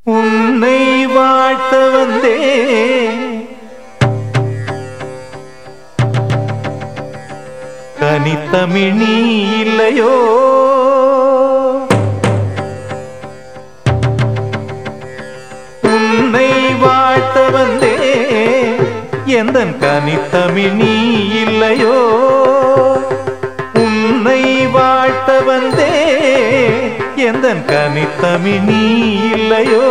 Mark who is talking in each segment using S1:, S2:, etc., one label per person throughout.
S1: உன்னை வாழ்த்த வந்தே கனித்தமிழ் நீ இல்லையோ உன்னை வாழ்த்த வந்தே எந்தன் கனித்தமிழ் நீ இல்லையோ உன்னை வாழ்த்த வந்தே எந்தன் கனித்தமிழ் நீ இல்லையோ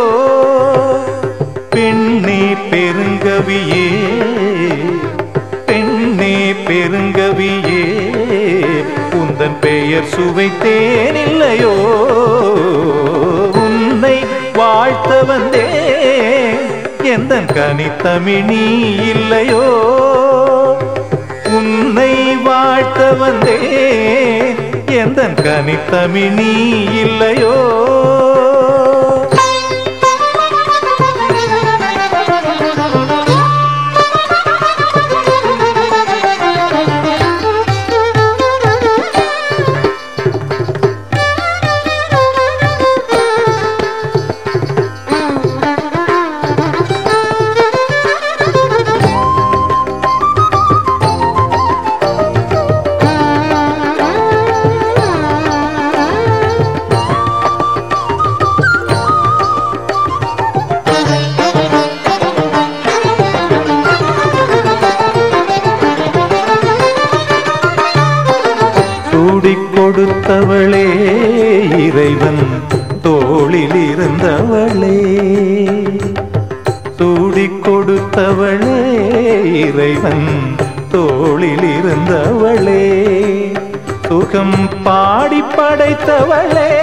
S1: பெண்ணே பெருங்கவியே பெண்ணே பெருங்கவியே உந்தன் பெயர் சுவைத்தேன் இல்லையோ உன்னை வாழ்த்த வந்தே எந்தன் கனித்தமிழ் நீ இல்லையோ உன்னை வாழ்த்த வந்தே எந்தன் கனித்தமிழ் நீ இல்லையோ சூடிக் கொடுத்தவளே இறைவன் தோளில் இருந்தவளே சூடிக் கொடுத்தவளே இறைவன் தோளில் இருந்தவளே சுகம் பாடி படைத்தவளே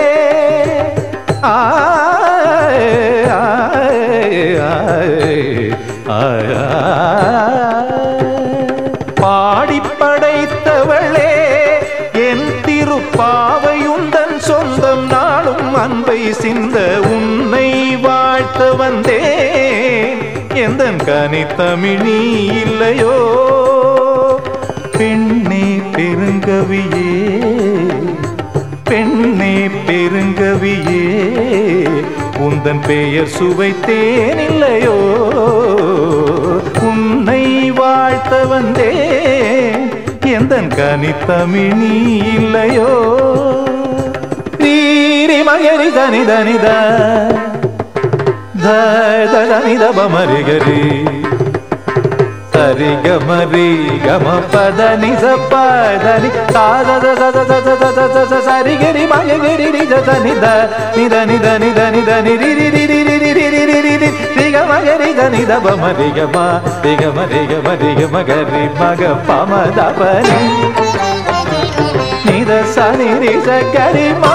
S1: ஆய், ஆய், ஆய், ஆய், ஆய். பாடி படைத்தவளே என் திருப்பாவையுந்தன் சொந்தம் நாளும் அன்பை சிந்த உன்னை வாழ்த்த வந்தேன் எந்தன் கனித்தமிழி இல்லையோ பெண்ணே பெருங்கவியே பெண்ணே பெருங்கவியே உந்தன் பெயர் சுவைத்தேன் இல்லையோ உன்னை வாழ்த்த வந்தேன் எந்தன் கனித்தமிழ் நீ இல்லையோ நீரி மகரி தனி தனித தனி தபமரிகரி சரி கமரி கம பதனி சப்பதனி சாத சத சத சத சத சரி கரி மக கரி நித நித நித நித நித நித நிரி ரி ரி ரி ரி ரி ரி ரி ரி ரி ரி ரி க மக ரி த நித ப ம ரி க ம ரி க ம ரி க ம ரி க ம க ரி ம க ப ம த ப நி நித ச நி ரி ச க ரி ம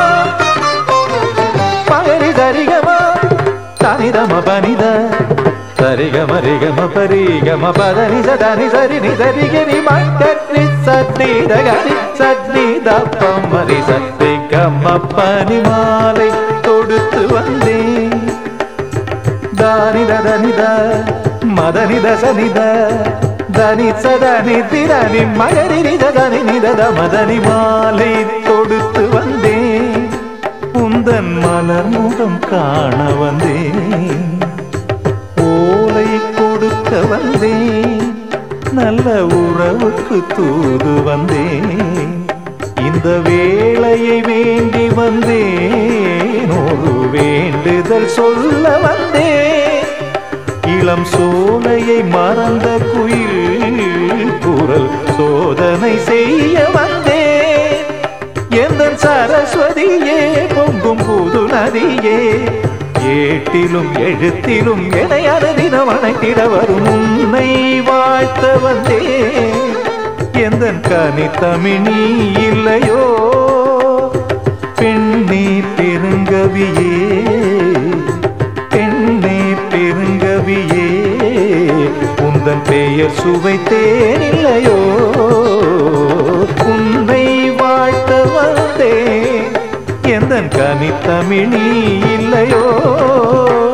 S1: மக ரி ச ரி க ம த நி த ம ப நி த சரி கம ரி கம பரி கம பத நி ச த நி சரி நி சரி க ரி ம க ரி ச ரி த க ரி ச ரி த ப ம ரி ச ரி க ம ப நி மாலை தொடுத்து வந்தேன் தானி த நி த மத நி த ச நி த தனி ச த நி தி த நி மகரி நி த த நி நி த த மத நி மாலை தொடுத்து வந்தேன் உந்தன் மலர் முகம் காண வந்தேன் ஓலை கொடுக்க வந்தேன் நல்ல உறவுக்கு தூது வந்தேன் இந்த வேளையை வேண்டி வந்தேன் ஒரு வேண்டுதல் சொல்ல வந்தேன் இளம் சோலையை மறந்த குயில் குரல் சோதனை செய்ய வந்தேன் எந்த சரஸ்வதியே பொங்கும் புது நதியே ஏட்டிலும் எழுத்திலும் எனை அனுதினம் அணைத்திட வரும் உன்னை வாழ்த்த வந்தே எந்த கனித்தமிழ் நீ இல்லையோ பெண்ணே பெருங்கவியே பெண்ணே பெருங்கவியே உந்தன் பெயர் சுவைத்தேன் இல்லையோ உன்னை வாழ்த்த வந்தேன் எந்தன் கனித்தமிழ் நீ இல்லையோ